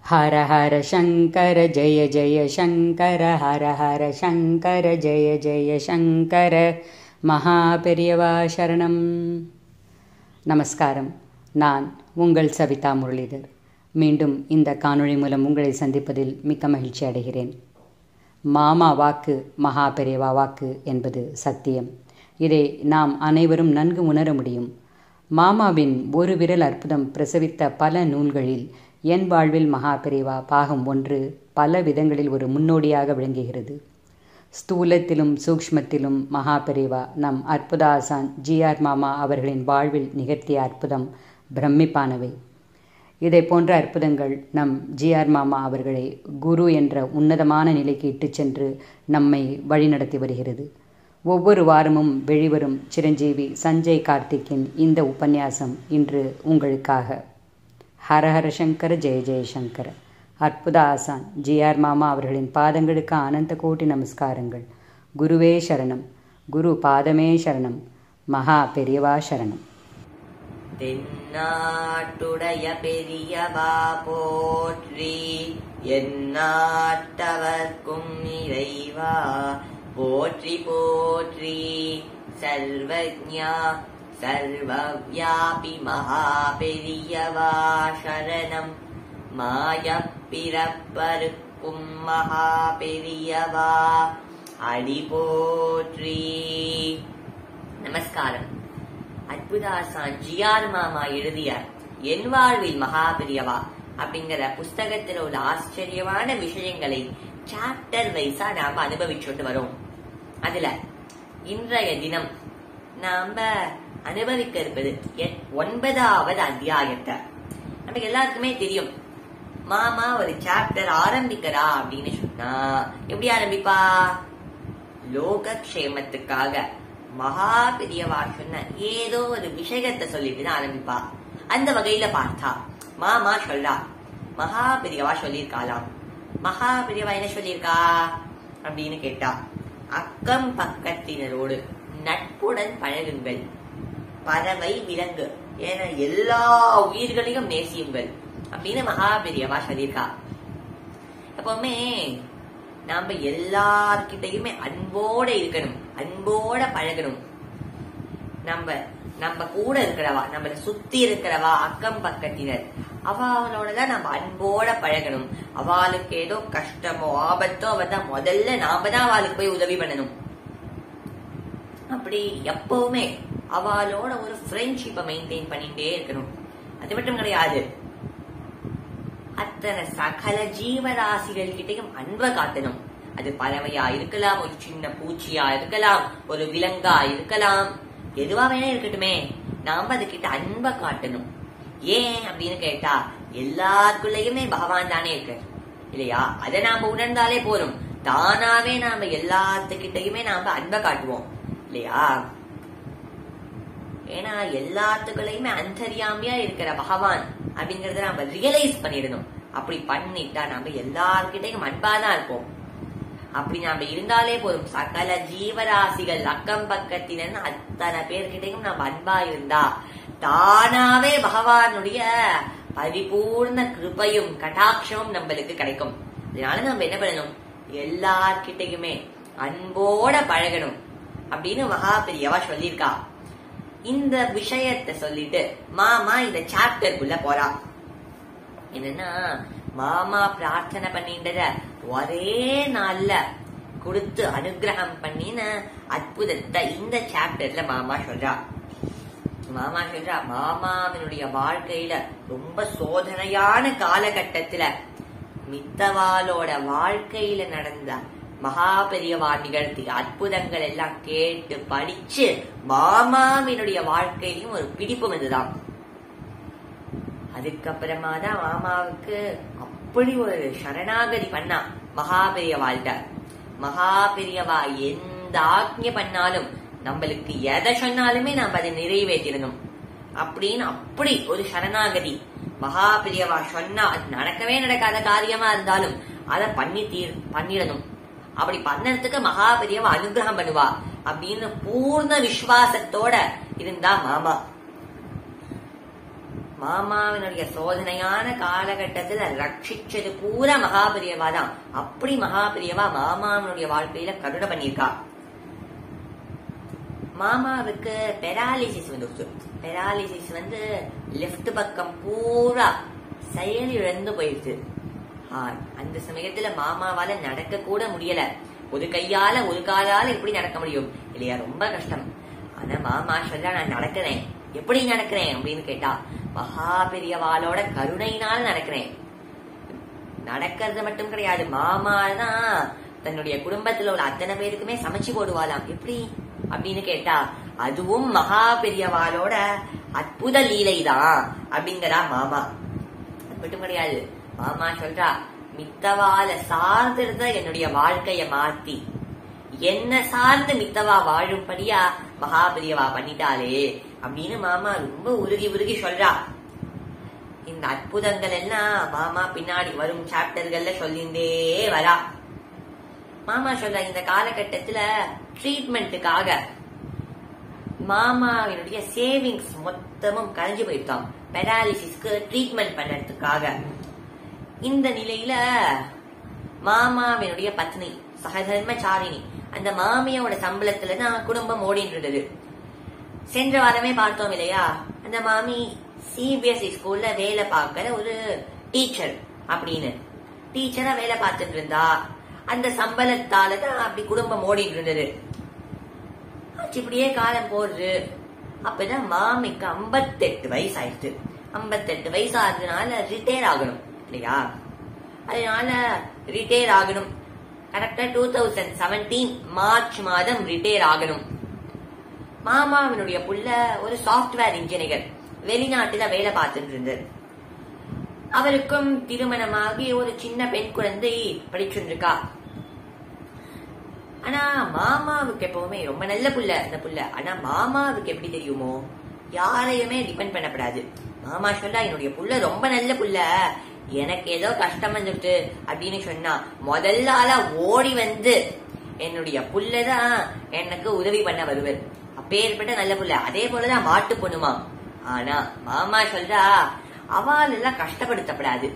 हर हर शङ्कर जय जय शङ्कर हर हर शङ्कर जय जय शङ्कर மகாபெரியவா சரணம் நமஸ்காரம் நான் உங்கள் சவிதா முரளிதர் மீண்டும் இந்த காணொளி மூலம் உங்களை சந்திப்பதில் மிக்க மகிழ்ச்சி அடைகிறேன் மாமா வாக்கு மகா பெரியவா வாக்கு என்பது சத்தியம் இதை நாம் அனைவரும் நன்கு உணர முடியும் மாமாவின் ஒரு விரல் அற்புதம் பிரசவித்த பல நூல்களில் என் வாழ்வில் மகா பெரியவா பாகம் ஒன்று பல விதங்களில் ஒரு முன்னோடியாக விளங்குகிறது ஸ்தூலத்திலும் சூக்ஷ்மத்திலும் மகா பெரியவா நம் அற்புத ஆசான் ஜிஆர் மாமா அவர்களின் வாழ்வில் நிகழ்த்திய அற்புதம் பிரமிப்பானவை இதை போன்ற அற்புதங்கள் நம் ஜிஆர் மாமா அவர்களை குரு என்ற உன்னதமான நிலைக்கு இட்டுச் சென்று நம்மை வழிநடத்தி வருகிறது ஒவ்வொரு வாரமும் வெளிவரும் சிரஞ்சீவி சஞ்சய் கார்த்திக்கின் இந்த உபன்யாசம் இன்று உங்களுக்காக ஹரஹர சங்கர ஜெய ஜெயசங்கர அற்புத ஆசான் ஜிஆர் மாமா அவர்களின் பாதங்களுக்கு அனந்த கோட்டி நமஸ்காரங்கள் குருவே சரணம் குரு பாதமே சரணம் மகா பெரியவா சரணம் தென்னாட்டுடைய பெரியவா போற்றி எந்நாட்டவர்க்கும் இறைவா போற்றி போற்றி சர்வஜா சர்வவியாபி மகா பெரியவா சரணம் மாய பிறப்பருக்கும் மகா பெரியவா அடி போற்றி நமஸ்காரம் அற்புதாசான் ஜிஆர் மாமா எழுதிய என் வாழ்வில் மகாபிரியவா அப்படிங்கிற புஸ்தகத்தில் உள்ள ஆச்சரியமான விஷயங்களை சாப்டர் வைஸா நாம அனுபவிச்சுட்டு வரோம் அதுல இன்றைய தினம் நாம அனுபவிக்க இருப்பது எட்- ஒன்பதாவது அத்தியாயத்தை நமக்கு எல்லாருக்குமே தெரியும் மாமா ஒரு சாப்டர் ஆரம்பிக்கிறா அப்படின்னு சொன்னா எப்படி ஆரம்பிப்பா லோகக்ஷேமத்துக்காக மகா பெரியவா சொன்ன ஏதோ ஒரு விஷயத்தை சொல்லிட்டு தான் ஆரம்பிப்பா அந்த வகையில பார்த்தா மாமா சொல்றா மகா பெரியவா சொல்லியிருக்காளாம் மகா பெரியவா என்ன சொல்லியிருக்கா அப்படின்னு கேட்டா அக்கம் பக்கத்தினரோடு நட்புடன் பழகுங்கள் பறவை விலங்கு என எல்லா உயிர்களையும் நேசியுங்கள் அப்படின்னு மகா பெரியவா சொல்லியிருக்கா எப்பவுமே நாம எல்லார்கிட்டயுமே அன்போட இருக்கணும் அன்போட பழகணும் நம்ம நம்ம கூட இருக்கிறவா நம்மள சுத்தி இருக்கிறவா அக்கம் பக்கத்தினர் அவளோட தான் நம்ம அன்போட பழகணும் அவளுக்கு ஏதோ கஷ்டமோ ஆபத்தோ அவ தான் முதல்ல நாம தான் அவளுக்கு போய் உதவி பண்ணணும் அப்படி எப்பவுமே அவளோட ஒரு ஃப்ரெண்ட்ஷிப்பை மெயின்டைன் பண்ணிட்டே இருக்கணும் அது மட்டும் கிடையாது அத்தனை சகல ஜீவராசிகள் கிட்டையும் அன்பை காட்டணும் அது பறவையா இருக்கலாம் ஒரு சின்ன பூச்சியா இருக்கலாம் ஒரு விலங்கா இருக்கலாம் எதுவா வேணா இருக்கட்டுமே நாம அதுகிட்ட அன்பை காட்டணும் ஏன் அப்படின்னு கேட்டா எல்லாருக்குள்ளயுமே பகவான் தானே இருக்கு இல்லையா அதை நாம உணர்ந்தாலே போதும் தானாவே நாம எல்லாத்துக்கிட்டையுமே நாம அன்பை காட்டுவோம் இல்லையா ஏன்னா எல்லாத்துக்குள்ளயுமே அந்தரியாமையா இருக்கிற பகவான் அப்படிங்கறத நாம ரியலைஸ் பண்ணிடணும் அப்படி பண்ணிட்டா நாம எல்லார்கிட்டையும் அன்பா தான் இருப்போம் அப்படி நாம இருந்தாலே போதும் சகல ஜீவராசிகள் அக்கம் பக்கத்தினர் அத்தனை பேர்கிட்டையும் நாம அன்பா இருந்தா தானாவே பகவானுடைய பரிபூர்ண கிருபையும் கடாட்சமும் நம்மளுக்கு கிடைக்கும் அதனால நம்ம என்ன பண்ணணும் எல்லார்கிட்டையுமே அன்போட பழகணும் அப்படின்னு மகா பெரியவா சொல்லியிருக்கா இந்த விஷயத்தை சொல்லிட்டு மாமா இந்த சாப்டருக்குள்ள போறா என்னன்னா மாமா பிரார்த்தனை பண்ணின்றத ஒரே நாள்ல கொடுத்து அனுகிரகம் பண்ணின அற்புதத்தை இந்த சாப்டர்ல மாமா சொல்றா மாமா சொல்றா மாமாவினுடைய வாழ்க்கையில ரொம்ப சோதனையான காலகட்டத்துல மித்தவாளோட வாழ்க்கையில நடந்த மகா பெரியவா நிகழ்த்திய அற்புதங்கள் எல்லாம் கேட்டு படிச்சு மாமாவினுடைய வாழ்க்கையிலும் ஒரு பிடிப்பு வந்துதான் அதுக்கப்புறமா தான் மாமாவுக்கு அப்படி ஒரு சரணாகதி பண்ணா மகா பெரியவாள்கிட்ட மகா பெரியவா எந்த ஆக்ஞை பண்ணாலும் நம்மளுக்கு எதை சொன்னாலுமே நம்ம அதை நிறைவேற்றிடணும் அப்படின்னு அப்படி ஒரு சரணாகதி மகா பெரியவா சொன்னா அது நடக்கவே நடக்காத காரியமா இருந்தாலும் அதை பண்ணி தீர் பண்ணிடணும் அப்படி பண்ணறதுக்கு மகா பெரியவா அனுகிரகம் பண்ணுவா அப்படின்னு பூர்ண விசுவாசத்தோட இருந்தா மாமா மாமாவினுடைய சோதனையான காலகட்டத்துல ரட்சிச்சது பூரா மகாபிரியவா தான் அப்படி மகாபிரியவா மாமாவினுடைய வாழ்க்கையில கருணை பண்ணியிருக்கா மாமாவுக்கு பெராலிசிஸ் வந்துருச்சு பெராலிசிஸ் வந்து லெஃப்ட் பக்கம் பூரா செயல் இழந்து போயிடுச்சு ஆ, அந்த சமயத்துல மாமாவால நடக்க கூட முடியல ஒரு கையால ஒரு காலால எப்படி நடக்க முடியும் இல்லையா ரொம்ப கஷ்டம் ஆனா மாமா சொல்ல நான் நடக்கிறேன் எப்படி நடக்கிறேன் அப்படின்னு கேட்டா மகா பெரியவாளோட கருணையினால நடக்கிறேன் நடக்கிறது மட்டும் கிடையாது மாமா தான் தன்னுடைய குடும்பத்துல உள்ள அத்தனை பேருக்குமே சமைச்சு போடுவாளாம் எப்படி அப்படின்னு கேட்டா அதுவும் மகா பெரியவாளோட அற்புத லீலைதான் அப்படிங்கிறா மாமா அது மட்டும் கிடையாது மாமா சொல்றா மித்தவால சார்ந்திருந்த என்னுடைய வாழ்க்கைய மாத்தி என்ன சார்ந்து மித்தவா வாழும்படியா மகா பெரியவா பண்ணிட்டாளே அப்படின்னு மாமா ரொம்ப உருகி உருகி சொல்றா இந்த அற்புதங்கள் எல்லாம் மாமா பின்னாடி வரும் சாப்டர்கள்ல சொல்லிண்டே வரா மாமா சொல்ற இந்த காலகட்டத்துல ட்ரீட்மெண்ட்டுக்காக மாமாவினுடைய சேவிங்ஸ் மொத்தமும் கரைஞ்சு போயிருக்கான் பெராலிசிஸ்க்கு ட்ரீட்மெண்ட் பண்ணறதுக்காக இந்த நிலையில மாமாவினுடைய பத்னி சகதர்மச்சாரிணி அந்த மாமியோட சம்பளத்துல தான் குடும்பம் ஓடிட்டு இருந்தது சென்ற வாரமே பார்த்தோம் இல்லையா அந்த மாமி சிபிஎஸ்இ ஸ்கூல்ல வேலை பார்க்கிற ஒரு டீச்சர் அப்படின்னு டீச்சரா வேலை பார்த்துட்டு இருந்தா அந்த சம்பளத்தால தான் அப்படி குடும்பம் ஓடிட்டு இருந்தது ஆச்சு, இப்படியே காலம் போடுது அப்பதான் மாமிக்கு 58 வயசு ஆயிடுச்சு 58 வயசு ஆகுறதுனால ரிட்டையர் ஆகணும் இல்லையா அதனால ரிட்டையர் ஆகணும் கரெக்டா டூ தௌசண்ட் செவன்டீன் மார்ச் மாதம் ரிட்டையர் ஆகணும் மாமாவினுடைய புள்ள ஒரு சாஃப்ட்வேர் இன்ஜினியர் வெளிநாட்டுல வேலை பார்த்துட்டு இருந்தார் அவருக்கும் திருமணமாகி ஒரு சின்ன பெண் குழந்தை படிச்சுட்டு இருக்கா ஆனா மாமாவுக்கு எப்பவுமே ரொம்ப நல்ல புள்ள அந்த புள்ள ஆனா மாமாவுக்கு எப்படி தெரியுமோ யாரையுமே டிபெண்ட் பண்ணப்படாது மாமா சொல்றா என்னுடைய புள்ள ரொம்ப நல்ல புள்ள எனக்கு ஏதோ கஷ்டம் வந்துட்டு அப்படின்னு சொன்னா முதல்ல ஆளா ஓடி வந்து என்னுடைய புள்ளதான் எனக்கு உதவி பண்ண வருவர் அப்பேற்பட்ட நல்ல புள்ள அதே போலதான் மாட்டு பொண்ணுமா ஆனா மாமா சொல்றா அவாள் எல்லாம் கஷ்டப்படுத்தப்படாது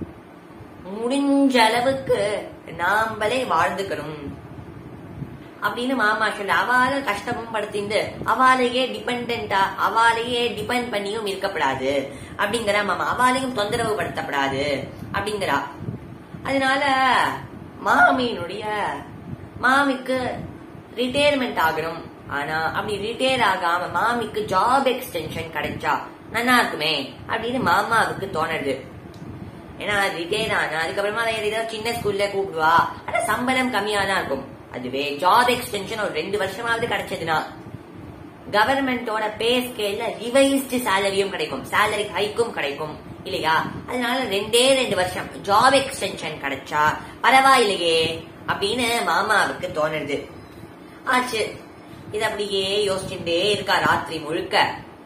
முடிஞ்ச அளவுக்கு நாம்பளே வாழ்ந்துக்கணும் அப்படின்னு மாமா சொல்ல அவால கஷ்டமும் படுத்திண்டு அவாலையே டிபெண்டா அவாலையே டிபெண்ட் பண்ணியும் இருக்கப்படாது அப்படிங்கிறா மாமா அவாலையும் தொந்தரவு படுத்தப்படாது அப்படிங்கிறா அதனால மாமியினுடைய மாமிக்கு ரிட்டையர்மெண்ட் ஆகணும் ஆனா அப்படி ரிட்டையர் ஆகாம மாமிக்கு ஜாப் எக்ஸ்டென்ஷன் கிடைச்சா நல்லா இருக்குமே அப்படின்னு மாமாவுக்கு தோணுது ஏன்னா ரிட்டையர் ஆனா அதுக்கப்புறமா வேற ஏதாவது சின்ன ஸ்கூல்ல கூப்பிடுவா ஆனா சம்பளம் கம்மியா தான் இருக்கும் அதுவே ஜாப் எக்ஸ்டென்ஷன் ஒரு ரெண்டு வருஷமாவது கிடைச்சதுன்னா கவர்மெண்டோட பே ஸ்கேல்ல ரிவைஸ்டு சேலரியும் கிடைக்கும் சேலரி ஹைக்கும் கிடைக்கும் இல்லையா அதனால ரெண்டே ரெண்டு வருஷம் ஜாப் எக்ஸ்டென்ஷன் கிடைச்சா பரவாயில்லையே அப்படின்னு மாமாவுக்கு தோணுது ஆச்சு இது அப்படியே யோசிச்சுட்டே இருக்கா ராத்திரி முழுக்க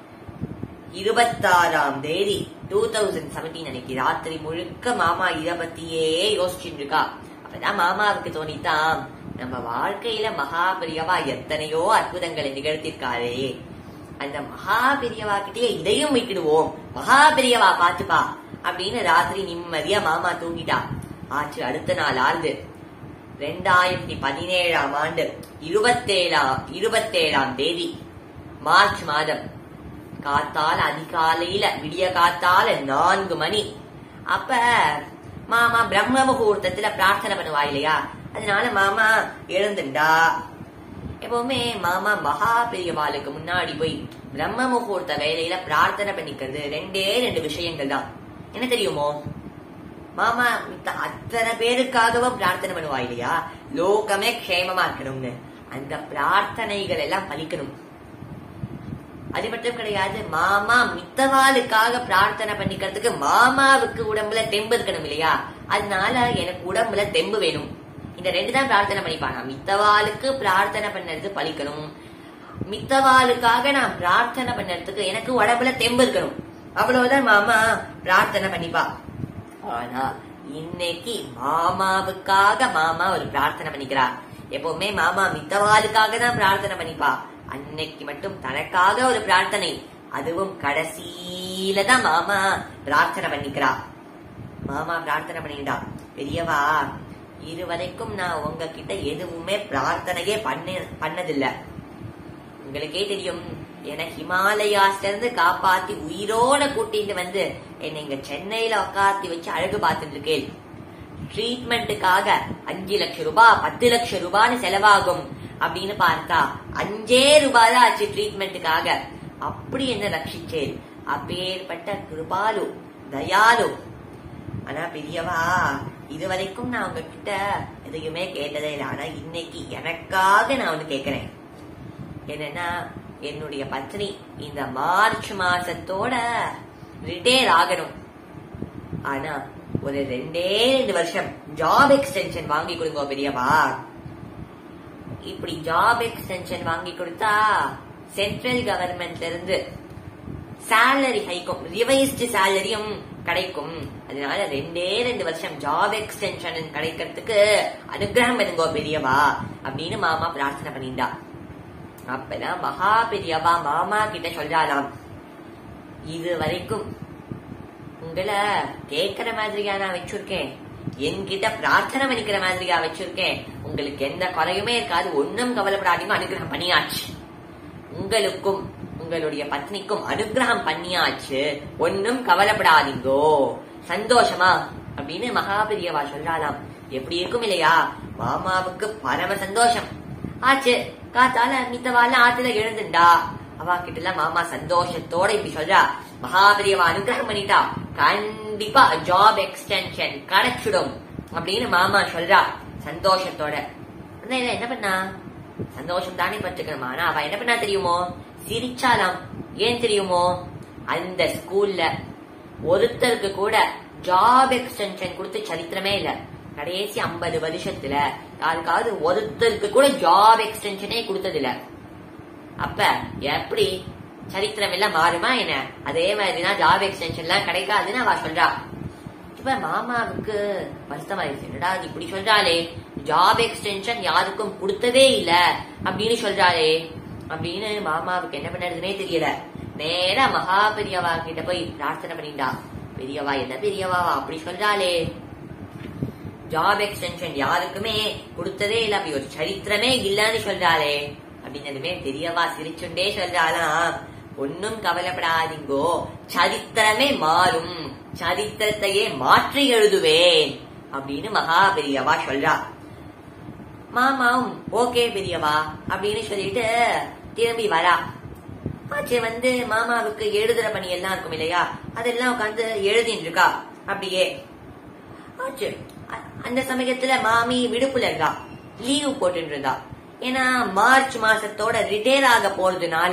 இருபத்தாறாம் தேதி டூ தௌசண்ட் செவன்டீன் அன்னைக்கு ராத்திரி முழுக்க மாமா இத பத்தியே யோசிச்சுட்டு இருக்கா அப்பதான் மாமாவுக்கு தோணித்தான் நம்ம வாழ்க்கையில மகா பெரியவா எத்தனையோ அற்புதங்களை நிகழ்த்திருக்காரே அந்த மகா பெரியவா கிட்டயே இதையும் விட்டுடுவோம் மகா பெரியவா பாத்துப்பா அப்படின்னு ராத்திரி நிம்மதியா மாமா தூங்கிட்டா ஆச்சு அடுத்த நாள் ஆறுது ரெண்டாயிரத்தி பதினேழாம் ஆண்டு இருபத்தேழாம் இருபத்தேழாம் தேதி மார்ச் மாதம் காத்தால அதிகாலையில விடிய காத்தால நான்கு மணி அப்ப மாமா பிரம்ம முகூர்த்தத்துல பிரார்த்தனை பண்ணுவா இல்லையா அதனால மாமா எழுந்துண்டா எப்பவுமே மாமா மகா பெரியவாளுக்கு முன்னாடி போய் பிரம்ம முகூர்த்த வேலையில பிரார்த்தனை பண்ணிக்கிறது ரெண்டே ரெண்டு விஷயங்கள் தான் என்ன தெரியுமோ மாமா மித்த அத்தனை பேருக்காகவும் பிரார்த்தனை பண்ணுவா இல்லையா லோகமே க்ஷேமமா இருக்கணும்னு அந்த பிரார்த்தனைகள் எல்லாம் பலிக்கணும் அது மட்டும் கிடையாது மாமா மித்தவாளுக்காக பிரார்த்தனை பண்ணிக்கிறதுக்கு மாமாவுக்கு உடம்புல தெம்பு இருக்கணும் இல்லையா அதனால எனக்கு உடம்புல தெம்பு வேணும் இந்த ரெண்டு தான் பிரார்த்தனை பண்ணிப்பானா மித்தவாளுக்கு பிரார்த்தனை பண்ணது பலிக்கணும் மித்தவாளுக்காக நான் பிரார்த்தனை பண்ணறதுக்கு எனக்கு உடம்புல தெம்பு இருக்கணும் அவ்வளவுதான் மாமா பிரார்த்தனை பண்ணிப்பா ஆனா இன்னைக்கு மாமாவுக்காக மாமா ஒரு பிரார்த்தனை பண்ணிக்கிறார் எப்பவுமே மாமா மித்தவாளுக்காக தான் பிரார்த்தனை பண்ணிப்பா அன்னைக்கு மட்டும் தனக்காக ஒரு பிரார்த்தனை அதுவும் கடைசியில தான் மாமா பிரார்த்தனை பண்ணிக்கிறா மாமா பிரார்த்தனை பண்ணிட்டா பெரியவா இதுவரைக்கும் நான் உங்ககிட்ட எதுவுமே பிரார்த்தனையே பண்ண பண்ணதில்ல உங்களுக்கே தெரியும் என ஹிமாலயாஸ்ல இருந்து காப்பாத்தி உயிரோட கூட்டிட்டு வந்து என்னை இங்க சென்னையில உட்காத்தி வச்சு அழகு பார்த்துட்டு இருக்கேன் ட்ரீட்மெண்ட்டுக்காக அஞ்சு லட்சம் ரூபாய் பத்து லட்சம் ரூபான்னு செலவாகும் அப்படின்னு பார்த்தா அஞ்சே ரூபாய் தான் ஆச்சு ட்ரீட்மெண்ட்டுக்காக அப்படி என்ன ரட்சிச்சேன் அப்பேற்பட்ட கிருபாலு தயாலு ஆனா பெரியவா இதுவரைக்கும் நான் உங்ககிட்ட எதையுமே கேட்டதே இல்லை ஆனா இன்னைக்கு எனக்காக நான் ஒண்ணு கேக்குறேன் என்னன்னா என்னுடைய பத்னி இந்த மார்ச் மாசத்தோட ரிட்டையர் ஆகணும் ஆனா ஒரு ரெண்டே ரெண்டு வருஷம் ஜாப் எக்ஸ்டென்ஷன் வாங்கி கொடுங்க பெரியவா இப்படி ஜாப் எக்ஸ்டென்ஷன் வாங்கி கொடுத்தா சென்ட்ரல் கவர்மெண்ட்ல இருந்து சேலரி ஹைக்கும் ரிவைஸ்டு சேலரியும் கிடைக்கும் அதனால ரெண்டே ரெண்டு வருஷம் ஜாப் எக்ஸ்டென்ஷன் கிடைக்கிறதுக்கு அனுகிரகம் பண்ணுங்கோ பெரியவா அப்படின்னு மாமா பிரார்த்தனை பண்ணிண்டா அப்பதான் மகா பெரியவா மாமா கிட்ட சொல்றாளாம் இது வரைக்கும் உங்களை கேட்கிற மாதிரியா நான் வச்சிருக்கேன் என்கிட்ட பிரார்த்தனை பண்ணிக்கிற மாதிரியா வச்சிருக்கேன் உங்களுக்கு எந்த குறையுமே இருக்காது ஒன்னும் கவலைப்படாதீங்க அனுகிரகம் பண்ணியாச்சு உங்களுக்கும் உங்களுடைய பத்னிக்கும் அனுகிரகம் பண்ணியாச்சு ஒன்னும் கவலைப்படாதீங்கோ சந்தோஷமா அப்படின்னு மகாபெரியவா சொல்றாளாம் எப்படி இருக்கும் இல்லையா மாமாவுக்கு பரம சந்தோஷம் ஆச்சு காத்தால மித்தவால ஆத்துல எழுந்துண்டா அவா கிட்ட எல்லாம் மாமா சந்தோஷத்தோட இப்படி சொல்றா மகாபெரியவா அனுகிரகம் பண்ணிட்டா கண்டிப்பா ஜாப் எக்ஸ்டென்ஷன் கிடைச்சிடும் அப்படின்னு மாமா சொல்றா சந்தோஷத்தோட ஆனா இவ என்ன பண்ணா சந்தோஷம் தானே பட்டுக்கணுமா ஆனா அவ என்ன பண்ணா தெரியுமோ சிரிச்சாலாம் ஏன் தெரியுமோ அந்த ஸ்கூல்ல ஒருத்தருக்கு கூட ஜாப் எக்ஸ்டென்ஷன் கொடுத்து சரித்திரமே இல்ல கடைசி ஐம்பது வருஷத்துல யாருக்காவது ஒருத்தருக்கு கூட ஜாப் எக்ஸ்டென்ஷனே கொடுத்தது இல்ல அப்ப எப்படி சரித்திரம் எல்லாம் மாறுமா என்ன அதே மாதிரிதான் ஜாப் எக்ஸ்டென்ஷன் எல்லாம் கிடைக்காதுன்னு அவ சொல்றா இப்ப மாமாவுக்கு வருத்தமாயிருச்சு என்னடா இது இப்படி சொல்றாளே ஜாப் எக்ஸ்டென்ஷன் யாருக்கும் கொடுத்ததே இல்ல அப்படின்னு சொல்றாளே அப்படின்னு மாமாவுக்கு என்ன பண்றதுனே தெரியல நேரா மகா பெரியவா கிட்ட போய் பிரார்த்தனை பண்ணிண்டா பெரியவா என்ன பெரியவா அப்படி சொல்றாளே ஜாப் எக்ஸ்டென்ஷன் யாருக்குமே கொடுத்ததே இல்ல அப்படி ஒரு சரித்திரமே இல்லன்னு சொல்றாளே அப்படின்னதுமே பெரியவா சிரிச்சுண்டே சொல்றாளாம் ஒன்னும் கவலைப்படாதீங்கோ சரித்திரமே மாறும் சரித்திரத்தையே மாற்றி எழுதுவேன் அப்படின்னு மகா பெரியவா சொல்றா மாமாவும் ஓகே பெரியவா அப்படின்னு சொல்லிட்டு திரும்பி வரா ஆச்சு வந்து மாமாவுக்கு எழுதுற பணி எல்லாம் இருக்கும் இல்லையா அதெல்லாம் உட்காந்து எழுதிட்டு இருக்கா அப்படியே ஆச்சு அ- அந்த சமயத்துல மாமி விடுப்புல இருந்தா லீவு போட்டுட்டு இருந்தா ஏன்னா மார்ச் மாசத்தோட ரிட்டையர் ஆக போறதுனால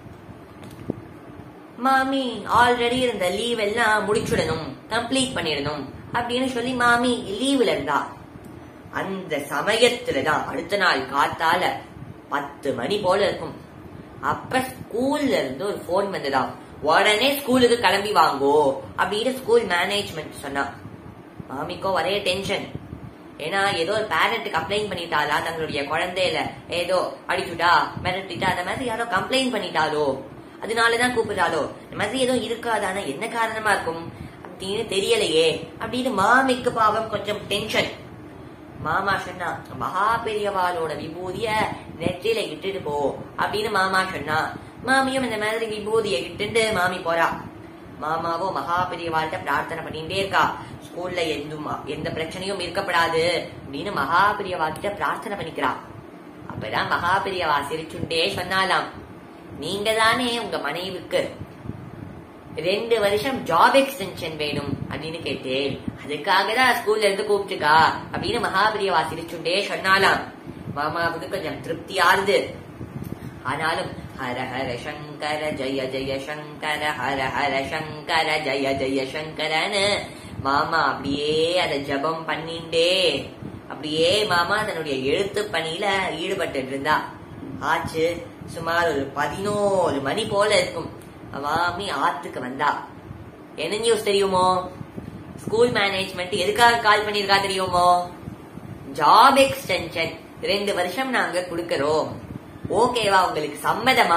மாமி ஆல்ரெடி இருந்த லீவ் எல்லாம் முடிச்சுடணும் கம்ப்ளீட் பண்ணிடணும் அப்படின்னு சொல்லி மாமி லீவ்ல இருந்தா அந்த சமயத்துலதான் அடுத்த நாள் காத்தால பத்து மணி போல இருக்கும் அப்ப ஸ்கூல்ல இருந்து ஒரு போன் வந்ததாம் உடனே ஸ்கூலுக்கு கிளம்பி வாங்கோ அப்படின்னு ஸ்கூல் மேனேஜ்மெண்ட் சொன்னா மாமிக்கோ ஒரே டென்ஷன் ஏன்னா ஏதோ ஒரு பேரண்ட் கம்ப்ளைண்ட் பண்ணிட்டாளா தங்களுடைய குழந்தையில ஏதோ அடிச்சுட்டா மிரட்டிட்டா அந்த மாதிரி யாரோ கம்ப்ளைண்ட் பண்ணிட்டாலோ அதனாலதான் கூப்பிடுறாளோ இந்த மாதிரி ஏதோ இருக்காதானா என்ன காரணமா இருக்கும் அப்படின்னு தெரியலையே அப்படின்னு மாமிக்கு பாவம் கொஞ்சம் டென்ஷன் மாமா சொன்னா மகா பெரியவாளோட விபூதிய நெற்றியில இட்டுட்டு போ அப்படின்னு மாமா சொன்னா மாமியும் இந்த மாதிரி விபூதிய இட்டுட்டு மாமி போறா மாமாவோ மகா பெரியவாள்கிட்ட பிரார்த்தனை பண்ணிட்டே இருக்கா ஸ்கூல்ல எந்தும் எந்த பிரச்சனையும் இருக்கப்படாது அப்படின்னு மகா பெரியவா கிட்ட பிரார்த்தனை பண்ணிக்கிறா அப்பதான் மகா பெரியவா சிரிச்சுண்டே சொன்னாலாம் நீங்க தானே உங்க மனைவிக்கு ரெண்டு வருஷம் ஜாப் எக்ஸ்டென்ஷன் வேணும் அப்படின்னு கேட்டேன் அதுக்காக தான் ஸ்கூல்ல இருந்து கூப்பிட்டுக்கா அப்படின்னு மகாபிரியவா சிரிச்சுண்டே சொன்னாலாம் மாமாவுக்கு கொஞ்சம் திருப்தி ஆறுது ஆனாலும் ஹர ஹர சங்கர ஜெய ஜெய சங்கர ஹர ஹர சங்கர ஜெய ஜெய சங்கரன்னு மாமா அப்படியே அதை ஜபம் பண்ணிண்டே அப்படியே மாமா தன்னுடைய எழுத்து பணியில ஈடுபட்டு இருந்தா ஆச்சு சுமார் ஒரு பதினோரு மணி போல இருக்கும் மாமி ஆத்துக்கு வந்தா என்ன நியூஸ் தெரியுமோ ஸ்கூல் மேனேஜ்மெண்ட் எதுக்காக கால் பண்ணிருக்கா தெரியுமோ ஜாப் எக்ஸ்டென்ஷன் ரெண்டு வருஷம் நாங்க கொடுக்கறோம் ஓகேவா உங்களுக்கு சம்மதமா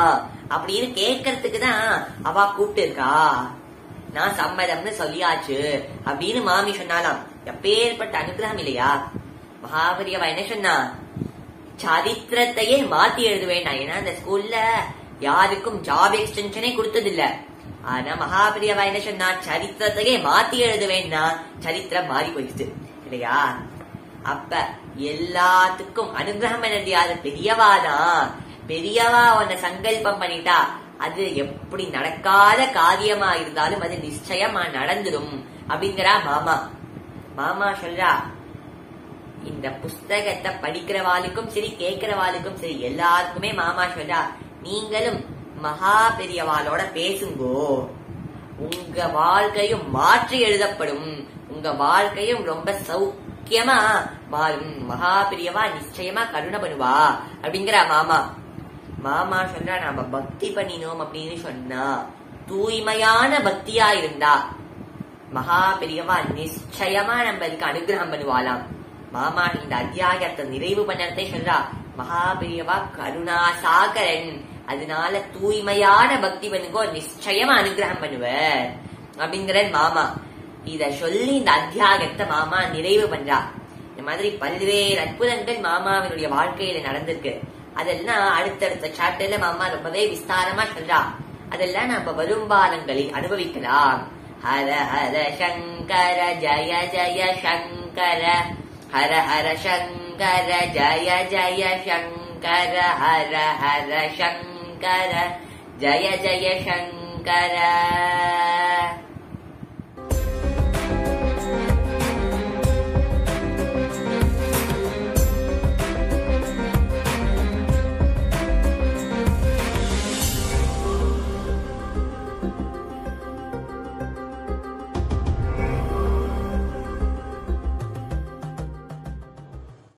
அப்படின்னு கேட்கறதுக்கு தான் அவ கூப்பிட்டு இருக்கா நான் சம்மதம்னு சொல்லியாச்சு அப்படின்னு மாமி சொன்னாலாம் எப்பேற்பட்ட அனுகிரகம் இல்லையா மகாபரியவா என்ன சொன்னா சரித்திரத்தையே மாத்தி எழுதுவேன் நான் ஏன்னா அந்த ஸ்கூல்ல யாருக்கும் ஜாப் எக்ஸ்டென்ஷனே கொடுத்தது இல்ல ஆனா மகாபிரியவா என்ன சொன்னா சரித்திரத்தையே மாத்தி எழுதுவேன்னா சரித்திரம் மாறி போயிடுச்சு இல்லையா அப்ப எல்லாத்துக்கும் அனுகிரகம் என்னது யாரு பெரியவாதான் பெரியவா உன்னை சங்கல்பம் பண்ணிட்டா அது எப்படி நடக்காத காரியமா இருந்தாலும் அது நிச்சயமா நடந்துடும் அப்படிங்கிறா மாமா மாமா சொல்றா இந்த புஸ்தகத்தை படிக்கிறவாளுக்கும் சரி கேட்கிறவாளுக்கும் சரி எல்லாருக்குமே மாமா சொல்றா நீங்களும் மகா பெரியவாளோட பேசுங்கோ உங்க வாழ்க்கையும் மாற்றி எழுதப்படும் உங்க வாழ்க்கையும் ரொம்ப சௌக்கியமா மாறும் மகா பெரியவா நிச்சயமா கருணை பண்ணுவா அப்படிங்கிற மாமா மாமா சொல்றா நாம பக்தி பண்ணினோம் அப்படின்னு சொன்னா தூய்மையான பக்தியா இருந்தா மகா பெரியவா நிச்சயமா நம்மளுக்கு அனுகிரகம் பண்ணுவாளாம் மாமா இந்த அத்தியாயத்தை நிறைவு பண்ணறதே சொல்றா மகா பெரியவா கருணா சாகரன் அதனால தூய்மையான பக்தி பண்ணுங்கோ நிச்சயமா அனுகிரகம் பண்ணுவார் அப்படிங்கிற மாமா இத சொல்லி இந்த அத்தியாயத்தை மாமா நிறைவு பண்றா இந்த மாதிரி பல்வேறு அற்புதங்கள் மாமாவினுடைய வாழ்க்கையில நடந்திருக்கு அதெல்லாம் அடுத்தடுத்த சாப்டர்ல மாமா ரொம்பவே விஸ்தாரமா சொல்றா அதெல்லாம் நம்ம வரும்பாலங்களில் அனுபவிக்கலாம் ஹர ஹர சங்கர ஜய ஜய சங்கர ஹர ஹர சங்கர ஜய ஜய சங்கர ஹர ஹர சங்கர ஜய ஜய சங்கர